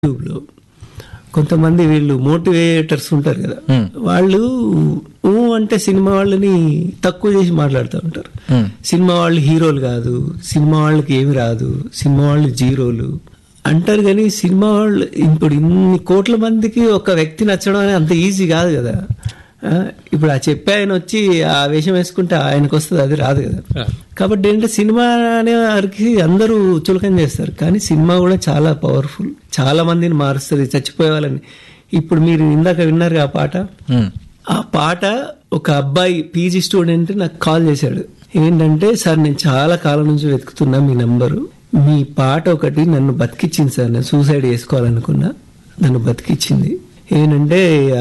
YouTube లో కొంతమంది వీళ్ళు మోటివేటర్స్ ఉంటారు కదా వాళ్ళు ఊ అంటే సినిమా వాళ్ళని తక్కువ చేసి మాట్లాడుతూ ఉంటారు సినిమా వాళ్ళు హీరోలు కాదు సినిమా వాళ్ళకి ఏమి రాదు సినిమా వాళ్ళు జీరోలు అంటారు కానీ సినిమా వాళ్ళు ఇప్పుడు ఇన్ని కోట్ల మందికి ఒక వ్యక్తి నచ్చడం అనేది అంత ఈజీ కాదు కదా ఆ, ఇప్పుడు ఆ చెప్పే ఆయన వచ్చి ఆ వేషం వేసుకుంటే ఆయనకు వస్తుంది అది రాదు కదా కాబట్టి ఏంటంటే సినిమా అనే వారికి అందరూ చులకన చేస్తారు కానీ సినిమా కూడా చాలా పవర్ఫుల్ చాలా మందిని మారుస్తుంది చచ్చిపోయే వాళ్ళని ఇప్పుడు మీరు ఇందాక విన్నారు ఆ పాట ఆ పాట ఒక అబ్బాయి పీజీ స్టూడెంట్ నాకు కాల్ చేశాడు ఏంటంటే సార్ నేను చాలా కాలం నుంచి వెతుకుతున్నా మీ నంబరు మీ పాట ఒకటి నన్ను బతికిచ్చింది సార్ నేను సూసైడ్ చేసుకోవాలనుకున్నా నన్ను బతికిచ్చింది ఏంటంటే